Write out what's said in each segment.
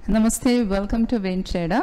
namaste welcome to വെയിൻ ഷേഡ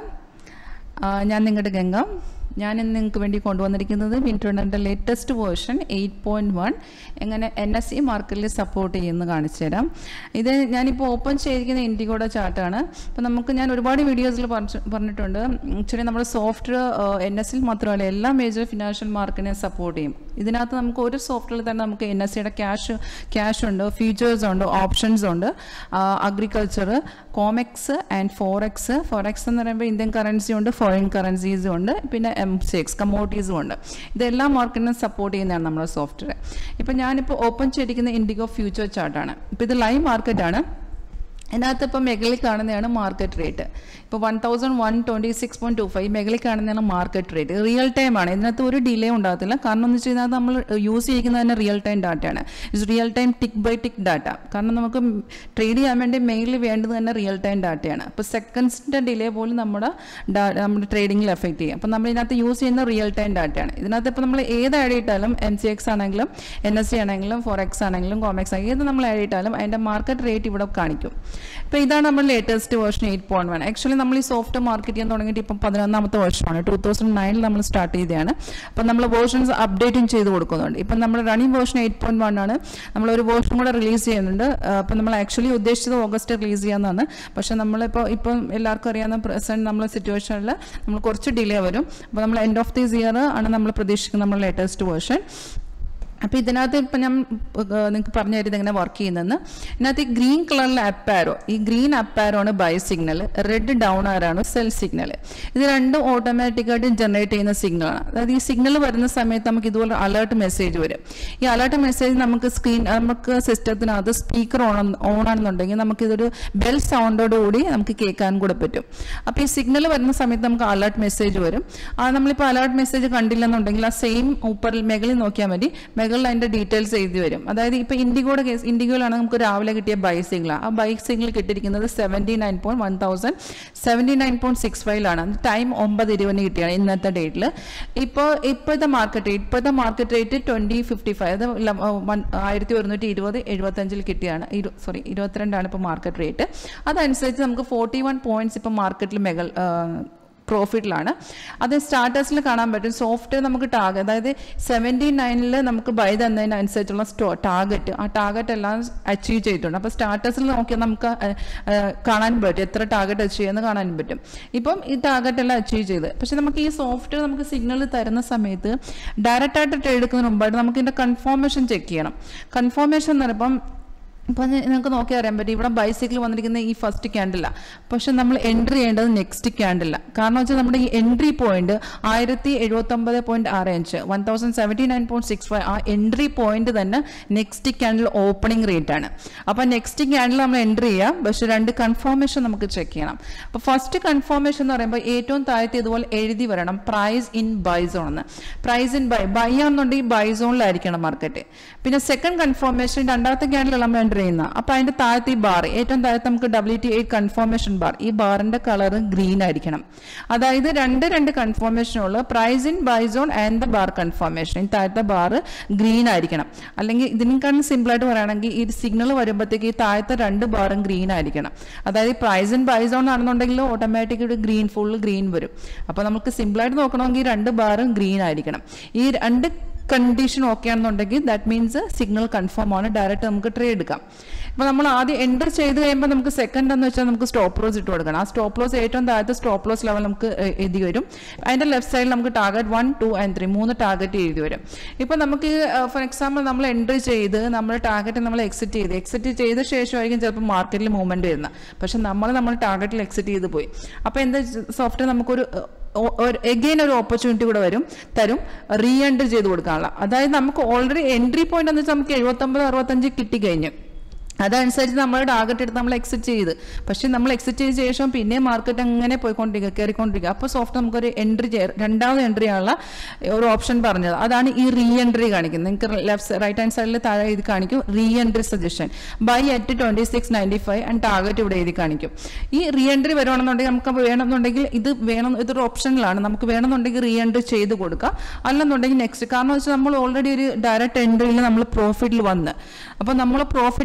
ഞാൻ നിങ്ങളുടെ ഗംഗ ഞാൻ ഇന്ന് നിങ്ങൾക്ക് വേണ്ടി കൊണ്ടുവന്നിരിക്കുന്നത് വിൻട്രോണിൻ്റെ latest version eight point one എങ്ങനെ എൻ എസ് സി മാർക്കറ്റിൽ സപ്പോർട്ട് ചെയ്യുമെന്ന് കാണിച്ചു തരാം ഇത് ഞാനിപ്പോൾ ഓപ്പൺ ചെയ്തിരിക്കുന്ന ഇൻഡിഗോയുടെ ചാർട്ടാണ് അപ്പോൾ നമുക്ക് ഞാൻ ഒരുപാട് വീഡിയോസിൽ പറഞ്ഞിട്ടുണ്ട് ആക്ച്വലി നമ്മുടെ സോഫ്റ്റ്വെയർ എൻ എസ് സിൽ മാത്രമല്ല എല്ലാ മേജർ ഫിനാൻഷ്യൽ മാർക്കറ്റിനെ സപ്പോർട്ട് ചെയ്യും ഇതിനകത്ത് നമുക്ക് ഒരു സോഫ്റ്റ്വെയറിൽ തന്നെ നമുക്ക് എൻ എസ് സിയുടെ ക്യാഷ് ക്യാഷ് ഉണ്ട് ഫീച്ചേഴ്സ് ഉണ്ട് ഓപ്ഷൻസ് ഉണ്ട് agriculture comex and forex forex എന്ന് പറയുമ്പോൾ ഇന്ത്യൻ കറൻസി ഉണ്ട് ഫോറിൻ കറൻസീസും ഉണ്ട് പിന്നെ എം സി എക്സ് കമ്മോഡിറ്റീസും ഉണ്ട് ഇതെല്ലാം മാർക്കറ്റിനെ സപ്പോർട്ട് ചെയ്യുന്നതാണ് നമ്മുടെ സോഫ്റ്റ്വെയർ ഇപ്പം ഞാനിപ്പോൾ ഓപ്പൺ ചെയ്തിരിക്കുന്ന ഇൻഡിഗോ ഫ്യൂച്ചർ ചാർട്ടാണ് ഇപ്പോൾ ഇത് ലൈവ് മാർക്കറ്റാണ് ഇതിനകത്ത് ഇപ്പോൾ മെഗളിൽ കാണുന്നതാണ് മാർക്കറ്റ് റേറ്റ് ഇപ്പോൾ one thousand one twenty six point two five മെഗളിൽ കാണുന്നതാണ് മാർക്കറ്റ് റേറ്റ് റിയൽ ടൈം ആണ് ഇതിനകത്ത് ഒരു ഡിലേ ഉണ്ടാകത്തില്ല കാരണം എന്ന് വെച്ച് കഴിഞ്ഞാൽ നമ്മൾ യൂസ് ചെയ്യുന്നത് തന്നെ റിയൽ ടൈം ഡാറ്റയാണ് it's real time tick by tick data കാരണം നമുക്ക് ട്രേഡ് ചെയ്യാൻ വേണ്ടി മെയിലിൽ വേണ്ടത് തന്നെ റിയൽ ടൈം ഡാറ്റയാണ് അപ്പോൾ സെക്കൻഡ്സിൻ്റെ ഡിലേ പോലും നമ്മുടെ നമ്മുടെ ട്രേഡിങ്ങിൽ എഫക്റ്റ് ചെയ്യും അപ്പോൾ നമ്മൾ ഇതിനകത്ത് യൂസ് ചെയ്യുന്ന റിയൽ ടൈം ഡാറ്റയാണ് ഇതിനകത്ത് ഇപ്പോൾ നമ്മൾ ഏത് ആഡ് ചെയ്താലും എം സി എക്സ് ആണെങ്കിലും എൻ എസ് സി ആണെങ്കിലും ഫോറെക്സ് ആണെങ്കിലും കോമെക്സ് ആണെങ്കിലും ഏത് നമ്മൾ ആഡ് ചെയ്താലും അതിൻ്റെ മാർക്കറ്റ് റേറ്റ് ഇവിടെ കാണിക്കും ഇപ്പോൾ ഇതാണ് നമ്മൾ latest version eight point one actually നമ്മൾ ഈ സോഫ്റ്റ് മാർക്കറ്റ് ചെയ്യാൻ തുടങ്ങിയിട്ട് ഇപ്പം പതിനൊന്നാമത്തെ വർഷമാണ് ടൂ തൗസൻഡ് നയനിൽ നമ്മൾ സ്റ്റാർട്ട് ചെയ്തതാണ് അപ്പം നമ്മൾ വേർഷൻസ് അപ്ഡേറ്റും ചെയ്ത് കൊടുക്കുന്നുണ്ട് ഇപ്പം നമ്മൾ running version eight point one ആണ് നമ്മൾ ഒരു വേർഷൻ കൂടെ റിലീസ് ചെയ്യുന്നുണ്ട് അപ്പം നമ്മൾ ആക്ച്വലി ഉദ്ദേശിച്ചത് ഓഗസ്റ്റ് റിലീസ് ചെയ്യാമെന്നാണ് പക്ഷേ നമ്മളിപ്പോൾ ഇപ്പം എല്ലാവർക്കും അറിയാവുന്ന പ്രസൻറ്റ് നമ്മൾ സിറ്റുവേഷനിൽ നമ്മൾ കുറച്ച് ഡിലേ വരും അപ്പോൾ നമ്മൾ എൻഡ് ഓഫ് ദിസ് ഇയർ ആണ് നമ്മൾ പ്രതീക്ഷിക്കുന്നത് നമ്മൾ ലേറ്റസ്റ്റ് വേർഷൻ അപ്പോൾ ഇതിനകത്ത് ഇപ്പം ഞാൻ നിങ്ങൾക്ക് പറഞ്ഞു തരുന്നത് എങ്ങനെ വർക്ക് ചെയ്യുന്നതെന്ന് ഇതിനകത്ത് ഈ ഗ്രീൻ കളറിലെ അപ്പാരോ ഈ ഗ്രീൻ അപ്പാരോ ആണ് ബൈ സിഗ്നൽ റെഡ് ഡൗൺ ആരാണ് സെൽ സിഗ്നൽ ഇത് രണ്ടും ഓട്ടോമാറ്റിക്കായിട്ട് ജനറേറ്റ് ചെയ്യുന്ന സിഗ്നലാണ് അതായത് ഈ സിഗ്നൽ വരുന്ന സമയത്ത് നമുക്ക് ഇതുപോലെ അലേർട്ട് മെസ്സേജ് വരും ഈ അലേർട്ട് മെസ്സേജ് നമുക്ക് സ്ക്രീൻ നമുക്ക് സിസ്റ്റത്തിനകത്ത് സ്പീക്കർ ഓൺ ഓൺ ആണെന്നുണ്ടെങ്കിൽ നമുക്ക് ഇതൊരു ബെൽ സൗണ്ടോട് കൂടി നമുക്ക് കേൾക്കാൻ കൂടെ പറ്റും അപ്പോൾ ഈ സിഗ്നൽ വരുന്ന സമയത്ത് നമുക്ക് അലേർട്ട് മെസ്സേജ് വരും ആ നമ്മളിപ്പോൾ അലേർട്ട് മെസ്സേജ് കണ്ടില്ലെന്നുണ്ടെങ്കിൽ ആ സെയിം ഊപ്പറിൽ മെകളിൽ നോക്കിയാൽ മതി മെകളിൽ അതിൻ്റെ ഡീറ്റെയിൽസ് എഴുതി വരും അതായത് ഇപ്പോൾ ഇൻഡിഗോയുടെ കേസ് ഇൻഡിഗോയിലാണ് നമുക്ക് രാവിലെ കിട്ടിയ ബൈ സിഗ്നൽ ആ ബൈ സിഗ്നൽ കിട്ടിയിരിക്കുന്നത് seventy nine point one thousand seventy nine point six ഫൈവിലാണ് ടൈം ഒമ്പത് ഇരുപതിന് കിട്ടിയാണ് ഇന്നത്തെ ഡേറ്റിൽ ഇപ്പോൾ ഇപ്പോഴത്തെ മാർക്കറ്റ് റേറ്റ് ഇപ്പോഴത്തെ market rate twenty fifty five അത് ആയിരത്തി ഒരുന്നൂറ്റി ഇരുപത് എഴുപത്തഞ്ചിൽ കിട്ടിയാണ് സോറി ഇരുപത്തിരണ്ടാണ് ഇപ്പോൾ മാർക്കറ്റ് റേറ്റ് അതനുസരിച്ച് നമുക്ക് ഫോർട്ടി വൺ പോയിന്റ്സ് ഇപ്പോൾ മാർക്കറ്റിൽ മെഗൾ പ്രോഫിറ്റിലാണ് അത് സ്റ്റാർട്ടേഴ്സിൽ കാണാൻ പറ്റും സോഫ്റ്റ്വെയർ നമുക്ക് ടാർഗറ്റ് അതായത് സെവൻറ്റി നയനിൽ നമുക്ക് ബൈ തന്നതിനനുസരിച്ചുള്ള സ്റ്റോ ടാർഗറ്റ് ആ ടാർഗറ്റ് എല്ലാം അച്ചീവ് ചെയ്തിട്ടുണ്ട് അപ്പോൾ സ്റ്റാർട്ടേഴ്സിൽ നോക്കിയാൽ നമുക്ക് കാണാൻ പറ്റും എത്ര ടാർഗറ്റ് അച്ചീവ് ചെയ്യുന്നത് കാണാൻ പറ്റും ഇപ്പം ഈ ടാർഗറ്റ് എല്ലാം അച്ചീവ് ചെയ്ത് പക്ഷെ നമുക്ക് ഈ സോഫ്റ്റ്വെയർ നമുക്ക് സിഗ്നൽ തരുന്ന സമയത്ത് ഡയറക്റ്റ് ആയിട്ട് ട്രേഡ് എടുക്കുന്നതിന് മുമ്പായിട്ട് നമുക്ക് ഇതിൻ്റെ കൺഫോർമേഷൻ ചെക്ക് ചെയ്യണം കൺഫോർമേഷൻ എന്ന് പറയുമ്പം ഇപ്പം നിങ്ങൾക്ക് നോക്കി അറിയാൻ പറ്റും ഇവിടെ ബൈസിക്കിൾ വന്നിരിക്കുന്ന ഈ ഫസ്റ്റ് ക്യാൻഡില പക്ഷെ നമ്മൾ എൻട്രി ചെയ്യേണ്ടത് നെക്സ്റ്റ് ക്യാൻഡില കാരണം വെച്ചാൽ നമ്മുടെ ഈ എൻട്രി പോയിന്റ് ആയിരത്തി എഴുപത്തൊമ്പത് പോയിന്റ് ആറ് അഞ്ച് one thousand seventy nine point six five ആ എൻട്രി പോയിന്റ് തന്നെ നെക്സ്റ്റ് ക്യാൻഡിൽ ഓപ്പണിംഗ് റേറ്റ് ആണ് അപ്പോൾ നെക്സ്റ്റ് ക്യാൻഡിൽ നമ്മൾ എൻട്രി ചെയ്യാം പക്ഷെ രണ്ട് കൺഫോർമേഷൻ നമുക്ക് ചെക്ക് ചെയ്യണം അപ്പോൾ ഫസ്റ്റ് കൺഫോർമേഷൻ എന്ന് പറയുമ്പോൾ ഏറ്റവും താഴത്തെ ഇതുപോലെ എഴുതി വരണം പ്രൈസ് ഇൻ ബൈ സോൺ എന്ന് പ്രൈസ് ഇൻ ബൈ ബൈ ആണെന്നുണ്ടെങ്കിൽ ബൈ സോണിലായിരിക്കണം മാർക്കറ്റ് പിന്നെ സെക്കൻഡ് കൺഫോർമേഷൻ രണ്ടാമത്തെ ക്യാൻഡിൽ നമ്മൾ എൻ്റർ ചെയ്യുന്ന അപ്പോൾ അതിൻ്റെ താഴത്തെ ഈ ബാർ ഏറ്റവും താഴത്ത് നമുക്ക് W T eight confirmation bar ഈ ബാറിൻ്റെ കളർ ഗ്രീൻ ആയിരിക്കണം അതായത് രണ്ട് രണ്ട് കൺഫോർമേഷനുള്ള price in buy zone and the bar confirmation ഈ താഴത്തെ ബാർ ഗ്രീൻ ആയിരിക്കണം അല്ലെങ്കിൽ ഇതിനേക്കാളും സിമ്പിളായിട്ട് പറയുകയാണെങ്കിൽ ഈ സിഗ്നൽ വരുമ്പോഴത്തേക്ക് ഈ താഴത്തെ രണ്ട് ബാറും ഗ്രീൻ ആയിരിക്കണം അതായത് പ്രൈസ് ഇൻ ബൈ സോൺ ആണെന്നുണ്ടെങ്കിൽ ഓട്ടോമാറ്റിക് ഒരു ഗ്രീൻ ഫുൾ ഗ്രീൻ വരും അപ്പോൾ നമുക്ക് സിമ്പിളായിട്ട് നോക്കണമെങ്കിൽ രണ്ട് ബാറും ഗ്രീൻ ആയിരിക്കണം ഈ രണ്ട് കണ്ടീഷൻ ഓക്കെ ആണെന്നുണ്ടെങ്കിൽ ദാറ്റ് മീൻസ് സിഗ്നൽ കൺഫേം ആണ് ഡയറക്റ്റ് നമുക്ക് ട്രേഡ് എടുക്കാം ഇപ്പോൾ നമ്മൾ ആദ്യം എൻ്റർ ചെയ്ത് കഴിയുമ്പോൾ നമുക്ക് സെക്കൻഡ് എന്ന് വെച്ചാൽ നമുക്ക് സ്റ്റോപ്പ് ലോസ് ഇട്ട് കൊടുക്കണം ആ സ്റ്റോപ്പ് ലോസ് ഏറ്റവും താഴത്തെ സ്റ്റോപ്പ് ലോസ് ലെവൽ നമുക്ക് എഴുതി വരും അതിൻ്റെ ലെഫ്റ്റ് സൈഡിൽ നമുക്ക് target one two and three മൂന്ന് ടാർഗറ്റ് എഴുതി വരും ഇപ്പോൾ നമുക്ക് ഫോർ എക്സാമ്പിൾ നമ്മൾ എൻട്രി ചെയ്ത് നമ്മൾ ടാർഗറ്റ് നമ്മൾ എക്സിറ്റ് ചെയ്ത് എക്സിറ്റ് ചെയ്ത ശേഷമായിരിക്കും ചിലപ്പോൾ മാർക്കറ്റിൽ മൂവ്മെൻറ്റ് വരുന്നത് പക്ഷെ നമ്മൾ നമ്മൾ ടാർഗറ്റിൽ എക്സിറ്റ് ചെയ്ത് പോയി അപ്പോൾ എന്താ സോഫ്റ്റ്വെയർ നമുക്കൊരു എഗെയിൻ ഒരു ഓപ്പർച്യൂണിറ്റി കൂടെ വരും തരും റീ എൻട്രി ചെയ്ത് കൊടുക്കാനുള്ള അതായത് നമുക്ക് ഓൾറെഡി എൻട്രി പോയിന്റ് എന്ന് വെച്ചാൽ നമുക്ക് എഴുപത്തൊമ്പത് അറുപത്തഞ്ച് കിട്ടിക്കഴിഞ്ഞു അതനുസരിച്ച് നമ്മൾ ടാർഗറ്റ് എടുത്ത് നമ്മൾ എക്സിറ്റ് ചെയ്ത് പക്ഷെ നമ്മൾ എക്സിറ്റ് ചെയ്ത ശേഷം പിന്നെ മാർക്കറ്റ് അങ്ങനെ പോയിക്കൊണ്ടിരിക്കുക കയറിക്കൊണ്ടിരിക്കുക അപ്പോൾ സോഫ്റ്റ് നമുക്കൊരു എൻട്രി രണ്ടാമത് എൻട്രി ആനുള്ള ഒരു ഓപ്ഷൻ പറഞ്ഞത് അതാണ് ഈ റീ എൻട്രി കാണിക്കുന്നത് നിങ്ങൾക്ക് ലെഫ്റ്റ് റൈറ്റ് ഹാൻഡ് സൈഡിൽ താഴെ ഇത് കാണിക്കും re entry suggestion buy at twenty six ninety five and target ഇവിടെ എഴുതി കാണിക്കും ഈ റീ എൻട്രി വരുവാണെന്നുണ്ടെങ്കിൽ നമുക്ക് വേണമെന്നുണ്ടെങ്കിൽ ഇത് വേണം ഇതൊരു ഓപ്ഷനിലാണ് നമുക്ക് വേണമെന്നുണ്ടെങ്കിൽ റീ എൻട്രി ചെയ്ത് കൊടുക്കാം അല്ലെന്നുണ്ടെങ്കിൽ നെക്സ്റ്റ് കാരണം വെച്ചാൽ നമ്മൾ ഓൾറെഡി ഒരു ഡയറക്റ്റ് എൻട്രിയിൽ നമ്മൾ പ്രോഫിറ്റിൽ വന്ന് അപ്പോൾ നമ്മൾ പ്രോഫിറ്റ് വന്ന്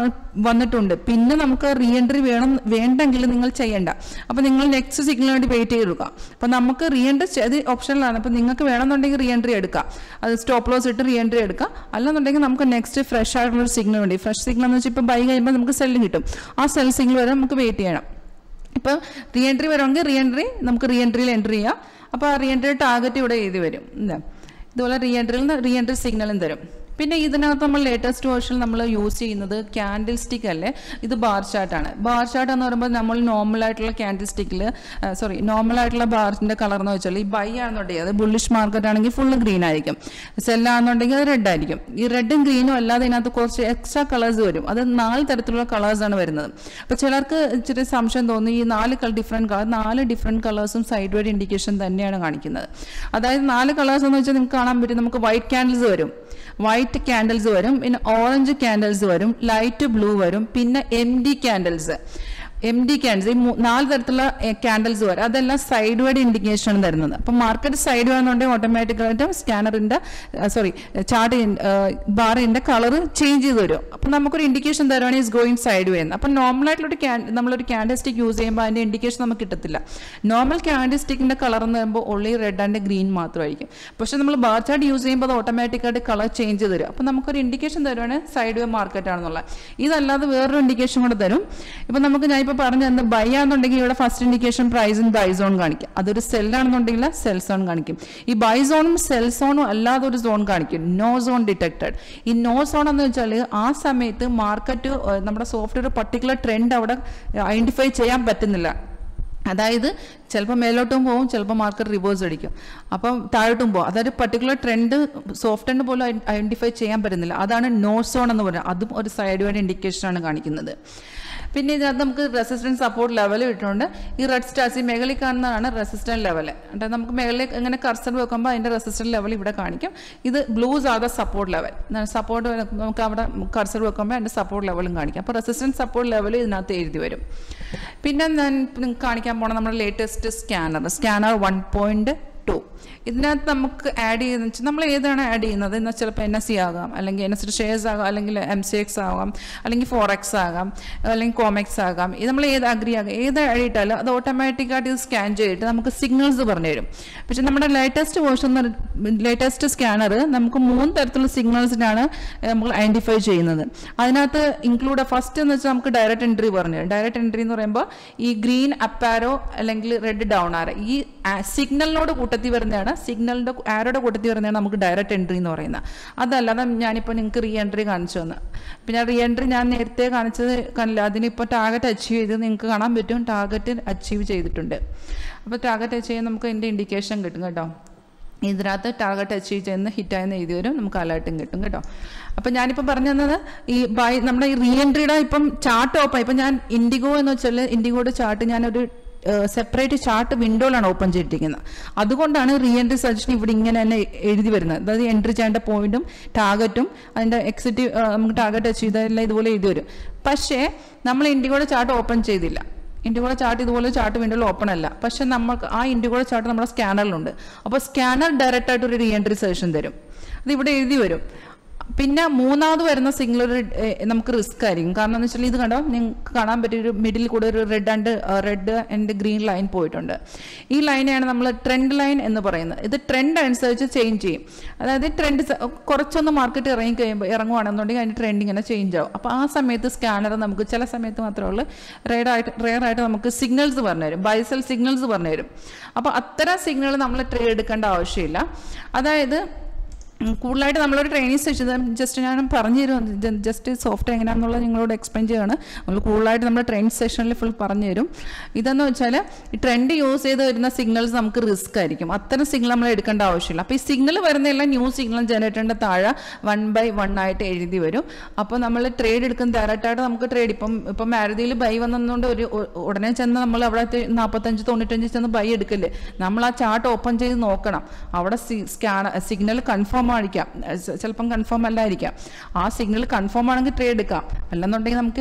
വന്നിട്ടുണ്ട് പിന്നെ നമുക്ക് റീ എൻട്രി വേണം വേണ്ടെങ്കിൽ നിങ്ങൾ ചെയ്യണ്ട അപ്പോൾ നിങ്ങൾ നെക്സ്റ്റ് സിഗ്നലിന് വേണ്ടി വെയിറ്റ് ചെയ്തെടുക്കുക അപ്പോൾ നമുക്ക് റീ എൻട്രി അത് ഓപ്ഷനിലാണ് അപ്പോൾ നിങ്ങൾക്ക് വേണമെന്നുണ്ടെങ്കിൽ റീ എൻട്രി എടുക്കാം അത് സ്റ്റോപ്പ് ലോസ് ഇട്ട് റീ എൻട്രി എടുക്കാം അല്ലെന്നുണ്ടെങ്കിൽ നമുക്ക് നെക്സ്റ്റ് ഫ്രഷ് ആയിട്ടുള്ള ഒരു സിഗ്നൽ വേണ്ടി ഫ്രഷ് സിഗ്നൽ എന്ന് വെച്ചാൽ ഇപ്പോൾ ബൈ കഴിയുമ്പോൾ നമുക്ക് സെല്ല് കിട്ടും ആ സെൽ സിഗ്നൽ വരെ നമുക്ക് വെയിറ്റ് ചെയ്യണം ഇപ്പം റീ എൻട്രി വരുമെങ്കിൽ റീ എൻട്രി നമുക്ക് റീ എൻട്രിയിൽ എൻട്രി ചെയ്യാം അപ്പോൾ ആ റീ എൻട്രി ടാർഗറ്റ് ഇവിടെ എഴുതി വരും എന്താ ഇതുപോലെ റീ എൻട്രിയിൽ നിന്ന് റീ എൻട്രി സിഗ്നലും തരും പിന്നെ ഇതിനകത്ത് നമ്മൾ ലേറ്റസ്റ്റ് വേർഷൻ നമ്മൾ യൂസ് ചെയ്യുന്നത് ക്യാൻഡിൽ സ്റ്റിക്ക് അല്ലേ ഇത് ബാർ ചാർട്ടാണ് ബാർ ചാർട്ട് എന്ന് പറയുമ്പോൾ നമ്മൾ നോർമൽ ആയിട്ടുള്ള ക്യാൻഡിൽ സ്റ്റിക്കിൽ സോറി നോർമൽ ആയിട്ടുള്ള ബാറിൻ്റെ കളർ എന്ന് വെച്ചാൽ ഈ ബൈ ആണെന്നുണ്ടെങ്കിൽ അത് ബുള്ളിഷ് മാർക്കറ്റ് ആണെങ്കിൽ ഫുള്ള് ഗ്രീൻ ആയിരിക്കും സെല്ലാണെന്നുണ്ടെങ്കിൽ അത് റെഡ് ആയിരിക്കും ഈ റെഡും ഗ്രീനും അല്ലാതെ ഇതിനകത്ത് കുറച്ച് എക്സ്ട്രാ കളേഴ്സ് വരും അത് നാല് തരത്തിലുള്ള കളേഴ്സാണ് വരുന്നത് അപ്പോൾ ചിലർക്ക് ഇച്ചിരി സംശയം തോന്നി ഈ നാല് ഡിഫറെൻറ്റ് കളർ നാല് ഡിഫറെൻറ്റ് കളേഴ്സും സൈഡ് വൈഡ് ഇൻഡിക്കേഷൻ തന്നെയാണ് കാണിക്കുന്നത് അതായത് നാല് കളേഴ്സ് എന്ന് വെച്ചാൽ നിങ്ങൾക്ക് കാണാൻ പറ്റും നമുക്ക് വൈറ്റ് ക്യാൻഡിൽസ് വരും വൈറ്റ് ക്യാൻഡിൽസ് വരും പിന്നെ ഓറഞ്ച് ക്യാൻഡിൽസ് വരും ലൈറ്റ് ബ്ലൂ വരും പിന്നെ M D candles M D candles ഈ മൂ- നാല് തരത്തിലുള്ള ക്യാൻഡിൽസ് വരും അതെല്ലാം സൈഡ് വൈഡ് ഇൻഡിക്കേഷൻ ആണ് തരുന്നത് അപ്പം മാർക്കറ്റ് സൈഡ് വേണമെന്നുണ്ടെങ്കിൽ ഓട്ടോമാറ്റിക്കായിട്ടും സ്കാനറിന്റെ സോറി ചാർട്ട് ബാറിന്റെ കളർ ചേഞ്ച് ചെയ്ത് വരും അപ്പം നമുക്കൊരു ഇൻഡിക്കേഷൻ തരുവാണെങ്കിൽ ഇസ് ഗോയിങ് സൈഡ് വേ എന്ന് അപ്പം നോർമൽ ആയിട്ടുള്ള ക്യാൻ നമ്മളൊരു ക്യാൻഡിൽ സ്റ്റിക്ക് യൂസ് ചെയ്യുമ്പോൾ അതിന്റെ ഇൻഡിക്കേഷൻ നമുക്ക് കിട്ടത്തില്ല നോർമൽ ക്യാൻഡിൽ സ്റ്റിക്കിന്റെ കളർ എന്ന് പറയുമ്പോൾ ഉള്ളി റെഡ് ആൻഡ് ഗ്രീൻ മാത്രമായിരിക്കും പക്ഷെ നമ്മൾ ബാർ ചാർട്ട് യൂസ് ചെയ്യുമ്പോൾ അത് ഓട്ടോമാറ്റിക്കായിട്ട് കളർ ചേഞ്ച് ചെയ്ത് തരും അപ്പം നമുക്കൊരു ഇൻഡിക്കേഷൻ തരുവാണെങ്കിൽ സൈഡ് വേ മാർക്കറ്റ് ആണെന്നുള്ള ഇതല്ലാതെ വേറൊരു ഇൻഡിക്കേഷൻ കൂടെ തരും ഇപ്പം നമുക്ക് ഞാൻ ഇപ്പോൾ പറഞ്ഞു തന്ന ബൈ ആണെന്നുണ്ടെങ്കിൽ ഇവിടെ first indication price in buy zone കാണിക്കും അതൊരു സെൽ ആണെന്നുണ്ടെങ്കിൽ സെൽ സോൺ കാണിക്കും ഈ ബൈ സോണും സെൽ സോണും അല്ലാതെ ഒരു സോൺ കാണിക്കും നോ സോൺ ഡിറ്റക്റ്റഡ് ഈ നോ സോൺ എന്ന് വെച്ചാൽ ആ സമയത്ത് മാർക്കറ്റ് നമ്മുടെ സോഫ്റ്റ്വെയർ പർട്ടിക്കുലർ ട്രെൻഡ് അവിടെ ഐഡന്റിഫൈ ചെയ്യാൻ പറ്റുന്നില്ല അതായത് ചിലപ്പോൾ മേലോട്ടും പോകും ചിലപ്പോൾ മാർക്കറ്റ് റിവേഴ്സ് അടിക്കും അപ്പം താഴോട്ടും പോകും അതായത് പർട്ടിക്കുലർ ട്രെൻഡ് സോഫ്റ്റ്വെയറിന് പോലും ഐഡന്റിഫൈ ചെയ്യാൻ പറ്റുന്നില്ല അതാണ് നോ സോൺ എന്ന് പറയുന്നത് അതും ഒരു സൈഡ് വൈഡ് ഇൻഡിക്കേഷൻ ആണ് കാണിക്കുന്നത് പിന്നെ ഇതിനകത്ത് നമുക്ക് റെസിസ്റ്റൻസ് സപ്പോർട്ട് ലെവൽ ഇട്ടിട്ടുണ്ട് ഈ റെഡ് സ്റ്റാർസ് ഈ മേഖലയിൽ കാണുന്നതാണ് റെസിസ്റ്റൻറ്റ് ലെവൽ എന്നിട്ട് നമുക്ക് മേഖലയിൽ ഇങ്ങനെ കർസർ വെക്കുമ്പോൾ അതിൻ്റെ റെസിസ്റ്റൻറ്റ് ലെവൽ ഇവിടെ കാണിക്കും ഇത് blues are the support level support നമുക്ക് അവിടെ കർസർ വെക്കുമ്പോൾ അതിൻ്റെ സപ്പോർട്ട് ലെവലും കാണിക്കും അപ്പോൾ റെസിസ്റ്റൻസ് സപ്പോർട്ട് ലെവൽ ഇതിനകത്ത് എഴുതി വരും പിന്നെ ഞാൻ നിങ്ങൾക്ക് കാണിക്കാൻ പോണ നമ്മുടെ latest scanner scanner one point two ഇതിനകത്ത് നമുക്ക് ആഡ് ചെയ്യുന്ന വെച്ചാൽ നമ്മൾ ഏതാണ് ആഡ് ചെയ്യുന്നത് എന്നാൽ ചിലപ്പോൾ എൻ എസ് സി ആകാം അല്ലെങ്കിൽ എൻ എസ് ഷെയർസ് ആകാം അല്ലെങ്കിൽ എം സി എക്സ് ആകാം അല്ലെങ്കിൽ ഫോറക്സ് ആകാം അല്ലെങ്കിൽ കോമെക്സ് ആകാം ഇത് നമ്മൾ ഏത് അഗ്രി ആകാം ഏത് ആഡ് ചെയ്തിട്ടാലും അത് ഓട്ടോമാറ്റിക്കായിട്ട് ഇത് സ്കാൻ ചെയ്തിട്ട് നമുക്ക് സിഗ്നൽസ് പറഞ്ഞു തരും പക്ഷെ നമ്മുടെ ലേറ്റസ്റ്റ് വേർഷൻ ലേറ്റസ്റ്റ് സ്കാനർ നമുക്ക് മൂന്ന് തരത്തിലുള്ള സിഗ്നൽസിനാണ് നമ്മൾ ഐഡൻറ്റിഫൈ ചെയ്യുന്നത് അതിനകത്ത് ഇൻക്ലൂഡ് ഫസ്റ്റ് എന്ന് വെച്ചാൽ നമുക്ക് ഡയറക്റ്റ് എൻട്രി പറഞ്ഞു തരും ഡയറക്റ്റ് എൻട്രി എന്ന് പറയുമ്പോൾ ഈ ഗ്രീൻ അപ്പാരോ അല്ലെങ്കിൽ റെഡ് ഡൗൺ ആരോ ഈ സിഗ്നലിനോട് കൂട്ടത്തിൽ വരുന്നതാണ് സിഗ്നലിൻ്റെ ആരോടെ കൂട്ടത്തിൽ വരുന്നതാണ് നമുക്ക് ഡയറക്റ്റ് എൻട്രി എന്ന് പറയുന്നത് അതല്ലാതെ ഞാനിപ്പോൾ നിങ്ങൾക്ക് റീ എൻട്രി കാണിച്ചു തന്നു പിന്നെ റീ എൻട്രി ഞാൻ നേരത്തെ കാണിച്ചത് കണ്ടില്ല അതിനിപ്പോൾ ടാർഗറ്റ് അച്ചീവ് ചെയ്ത് നിങ്ങൾക്ക് കാണാൻ പറ്റും ടാർഗറ്റ് അച്ചീവ് ചെയ്തിട്ടുണ്ട് അപ്പോൾ ടാർഗറ്റ് അച്ചീവ് ചെയ്യാൻ നമുക്ക് എൻ്റെ ഇൻഡിക്കേഷൻ കിട്ടും കേട്ടോ ഇതിനകത്ത് ടാർഗറ്റ് അച്ചീവ് ചെയ്യുന്ന ഹിറ്റായെന്ന് എഴുതി വരും നമുക്ക് അലേർട്ടും കിട്ടും കേട്ടോ അപ്പം ഞാനിപ്പോൾ പറഞ്ഞു തന്നത് ഈ ബൈ നമ്മുടെ ഈ റീ എൻട്രിയുടെ ഇപ്പം ചാർട്ട് ഓപ്പൺ ഇപ്പം ഞാൻ ഇൻഡിഗോ എന്ന് വെച്ചാൽ ഇൻഡിഗോയുടെ ചാർട്ട് ഞാനൊരു സെപ്പറേറ്റ് ചാർട്ട് വിൻഡോയിലാണ് ഓപ്പൺ ചെയ്തിരിക്കുന്നത് അതുകൊണ്ടാണ് റീ എൻട്രി സജഷൻ ഇവിടെ ഇങ്ങനെ തന്നെ എഴുതി വരുന്നത് അതായത് എൻട്രി ചെയ്യേണ്ട പോയിന്റും ടാർഗറ്റും അതിൻ്റെ എക്സിറ്റ് നമുക്ക് ടാർഗറ്റ് അച്ചീവ് ചെയ്തെല്ലാം ഇതുപോലെ എഴുതി വരും പക്ഷേ നമ്മൾ ഇൻഡിഗോയുടെ ചാർട്ട് ഓപ്പൺ ചെയ്തില്ല ഇൻഡിഗോയുടെ ചാർട്ട് ഇതുപോലെ ചാർട്ട് വിൻഡോയിൽ ഓപ്പൺ അല്ല പക്ഷെ നമുക്ക് ആ ഇൻഡിഗോയുടെ ചാർട്ട് നമ്മുടെ സ്കാനറിലുണ്ട് അപ്പോൾ സ്കാനർ ഡയറക്റ്റ് ആയിട്ട് ഒരു റീ എൻട്രി സജഷൻ തരും അത് ഇവിടെ എഴുതി വരും പിന്നെ മൂന്നാമത് വരുന്ന സിഗ്നൽ ഒരു ഏഹ്, നമുക്ക് റിസ്ക് ആയിരിക്കും കാരണം എന്ന് വെച്ചാൽ ഇത് കണ്ടോ നിങ്ങൾക്ക് കാണാൻ പറ്റിയ ഒരു മിഡിൽ കൂടെ ഒരു red and red and green line പോയിട്ടുണ്ട് ഈ ലൈനെയാണ് നമ്മൾ ട്രെൻഡ് ലൈൻ എന്ന് പറയുന്നത് ഇത് ട്രെൻഡ് അനുസരിച്ച് ചേഞ്ച് ചെയ്യും അതായത് ട്രെൻഡ് കുറച്ചൊന്ന് മാർക്കറ്റ് ഇറങ്ങി കഴിയുമ്പോൾ ഇറങ്ങുവാണെന്നുണ്ടെങ്കിൽ അതിൻ്റെ ട്രെൻഡ് ഇങ്ങനെ ചേഞ്ച് ആവും അപ്പോൾ ആ സമയത്ത് സ്കാനർ നമുക്ക് ചില സമയത്ത് മാത്രമേ ഉള്ളൂ റെയർ ആയിട്ട് റെയർ ആയിട്ട് നമുക്ക് സിഗ്നൽസ് പറഞ്ഞു തരും ബൈസൽ സിഗ്നൽസ് പറഞ്ഞു തരും അപ്പോൾ അത്തരം സിഗ്നൽ നമ്മൾ ട്രേഡ് എടുക്കേണ്ട ആവശ്യമില്ല അതായത് ഉം, കൂടുതലായിട്ട് നമ്മളൊരു ട്രെയിനിങ് സെഷൻ ജസ്റ്റ് ഞാൻ പറഞ്ഞു തരും ജസ്റ്റ് സോഫ്റ്റ്വെയർ എങ്ങനെയാണെന്നുള്ളത് നിങ്ങളോട് എക്സ്പ്ലെയിൻ ചെയ്യാണ് നമ്മൾ കൂടുതലായിട്ട് നമ്മൾ ട്രെയിനിങ് സെഷനിൽ ഫുൾ പറഞ്ഞു തരും ഇതെന്ന് വെച്ചാൽ ഈ ട്രെൻഡ് യൂസ് ചെയ്ത് വരുന്ന സിഗ്നൽസ് നമുക്ക് റിസ്ക് ആയിരിക്കും അത്തരം സിഗ്നൽ നമ്മൾ എടുക്കേണ്ട ആവശ്യമില്ല അപ്പോൾ ഈ സിഗ്നൽ വരുന്നതെല്ലാം ന്യൂ സിഗ്നൽ ജനറേറ്ററിൻ്റെ താഴെ വൺ ബൈ വൺ ആയിട്ട് എഴുതി വരും അപ്പോൾ നമ്മൾ ട്രേഡ് എടുക്കുന്ന ഡയറക്റ്റായിട്ട് നമുക്ക് ട്രേഡ് ഇപ്പം ഇപ്പം മാരുതിയിൽ ബൈ വന്നതുകൊണ്ട് ഒരു ഉ- ഉടനെ ചെന്ന് നമ്മൾ അവിടെ നാൽപ്പത്തഞ്ച് തൊണ്ണൂറ്റഞ്ച് ചെന്ന് ബൈ എടുക്കല്ലേ നമ്മൾ ആ ചാർട്ട് ഓപ്പൺ ചെയ്ത് നോക്കണം അവിടെ സ്കാൻ സിഗ്നൽ കൺഫേം ആയിരിക്കാം ചിലപ്പം കൺഫേം അല്ലായിരിക്കാം ആ സിഗ്നൽ കൺഫേം ആണെങ്കിൽ ട്രേഡ് എടുക്കാം അല്ലെന്നുണ്ടെങ്കിൽ നമുക്ക്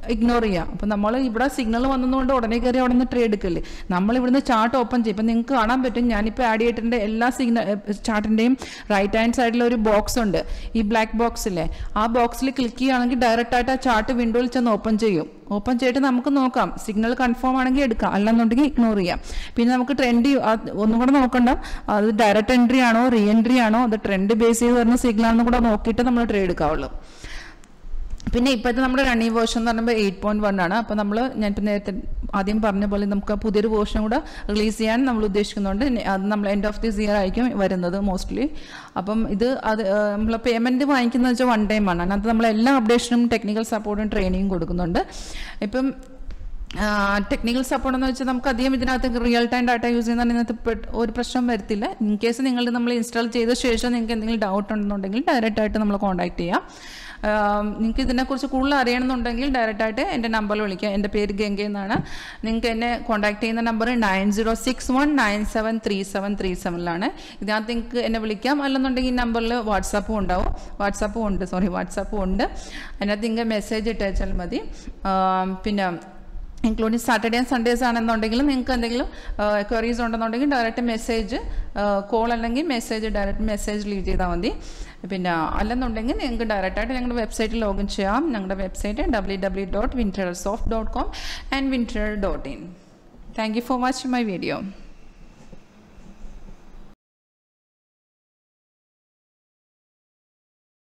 ഇഗ്നോർ ചെയ്യാം അപ്പോൾ നമ്മൾ ഇവിടെ സിഗ്നൽ വന്നതുകൊണ്ട് ഉടനെ കയറി അവിടെ നിന്ന് ട്രേഡ് എടുക്കല്ലേ നമ്മൾ ഇവിടുന്ന് ചാർട്ട് ഓപ്പൺ ചെയ്യും ഇപ്പം നിങ്ങൾക്ക് കാണാൻ പറ്റും ഞാനിപ്പോൾ ആഡ് ചെയ്തിട്ടുണ്ട് എല്ലാ സിഗ്നൽ ചാർട്ടിൻ്റെയും റൈറ്റ് ഹാൻഡ് സൈഡിൽ ഒരു ബോക്സ് ഉണ്ട് ഈ ബ്ലാക്ക് ബോക്സിലെ ആ ബോക്സിൽ ക്ലിക്ക് ചെയ്യുകയാണെങ്കിൽ ഡയറക്റ്റ് ആയിട്ട് ആ ചാർട്ട് വിൻഡോയിൽ ചെന്ന് ഓപ്പൺ ചെയ്യും ഓപ്പൺ ചെയ്തിട്ട് നമുക്ക് നോക്കാം സിഗ്നൽ കൺഫേം ആണെങ്കിൽ എടുക്കാം അല്ലെന്നുണ്ടെങ്കിൽ ഇഗ്നോർ ചെയ്യാം പിന്നെ നമുക്ക് ട്രെൻഡ് ഒന്നും കൂടെ നോക്കണ്ട അത് ഡയറക്റ്റ് എൻട്രി ആണോ റീ എൻട്രി ആണോ അത് ട്രെൻഡ് ബേസ് ചെയ്ത് വരുന്ന സിഗ്നൽ ആണെന്ന് കൂടെ നോക്കിയിട്ട് നമ്മൾ ട്രേഡ് എടുക്കാവുള്ളൂ പിന്നെ ഇപ്പോഴത്തെ നമ്മുടെ റണ്ണിങ് വേർഷൻ എന്ന് പറയുമ്പോൾ എയ്റ്റ് പോയിന്റ് വൺ ആണ് അപ്പോൾ നമ്മൾ ഞാൻ ഇപ്പം നേരത്തെ ആദ്യം പറഞ്ഞ പോലെ നമുക്ക് പുതിയൊരു വേർഷൻ കൂടെ റിലീസ് ചെയ്യാൻ നമ്മൾ ഉദ്ദേശിക്കുന്നുണ്ട് ഇനി അത് നമ്മൾ എൻഡ് ഓഫ് ദിസ് ഇയർ ആയിരിക്കും വരുന്നത് മോസ്റ്റ്ലി അപ്പം ഇത് അത് നമ്മൾ പേയ്മെൻറ്റ് വാങ്ങിക്കുന്നത് വെച്ചാൽ വൺ ടൈം ആണ് അതിനകത്ത് നമ്മൾ എല്ലാ അപ്ഡേഷനും ടെക്നിക്കൽ സപ്പോർട്ടും ട്രെയിനിങ്ങും കൊടുക്കുന്നുണ്ട് ഇപ്പം ടെക്നിക്കൽ സപ്പോർട്ട് എന്ന് വെച്ചാൽ നമുക്ക് അധികം ഇതിനകത്ത് റിയൽ ടൈം ഡാറ്റ യൂസ് ചെയ്യുന്ന ഇതിനകത്ത് പെട്ട് ഒരു പ്രശ്നം വരത്തില്ല ഇൻ കേസ് നിങ്ങൾ നമ്മൾ ഇൻസ്റ്റാൾ ചെയ്ത ശേഷം നിങ്ങൾക്ക് എന്തെങ്കിലും ഡൗട്ട് ഉണ്ടെന്നുണ്ടെങ്കിൽ ഡയറക്റ്റ് ആയിട്ട് നമ്മൾ കോൺടാക്ട് ചെയ്യാം നിങ്ങൾക്ക് ഇതിനെക്കുറിച്ച് കൂടുതൽ അറിയണമെന്നുണ്ടെങ്കിൽ ഡയറക്റ്റായിട്ട് എൻ്റെ നമ്പറിൽ വിളിക്കാം എൻ്റെ പേര് ഗംഗ എന്നാണ് നിങ്ങൾക്ക് എന്നെ കോൺടാക്ട് ചെയ്യുന്ന number nine zero six one nine seven three seven three സെവനിലാണ് ഇതിനകത്ത് നിങ്ങൾക്ക് എന്നെ വിളിക്കാം അല്ലെന്നുണ്ടെങ്കിൽ ഈ നമ്പറിൽ വാട്സാപ്പും ഉണ്ടാവും വാട്സാപ്പും ഉണ്ട് സോറി വാട്സാപ്പും ഉണ്ട് അതിനകത്ത് നിങ്ങൾക്ക് മെസ്സേജ് ഇട്ടയച്ചാൽ മതി പിന്നെ ഇൻക്ലൂഡിങ് സാറ്റർഡേ ആൻഡ് സൺഡേസ് ആണെന്നുണ്ടെങ്കിൽ നിങ്ങൾക്ക് എന്തെങ്കിലും ക്വറീസ് ഉണ്ടെന്നുണ്ടെങ്കിൽ ഡയറക്റ്റ് മെസ്സേജ് കോൾ അല്ലെങ്കിൽ മെസ്സേജ് ഡയറക്റ്റ് മെസ്സേജ് ലീവ് ചെയ്താൽ മതി പിന്നെ അല്ലെന്നുണ്ടെങ്കിൽ നിങ്ങൾക്ക് ഡയറക്റ്റായിട്ട് ഞങ്ങളുടെ വെബ്സൈറ്റിൽ ലോഗിൻ ചെയ്യാം ഞങ്ങളുടെ website W W dot winter soft dot com and winter dot in thank you for watching my video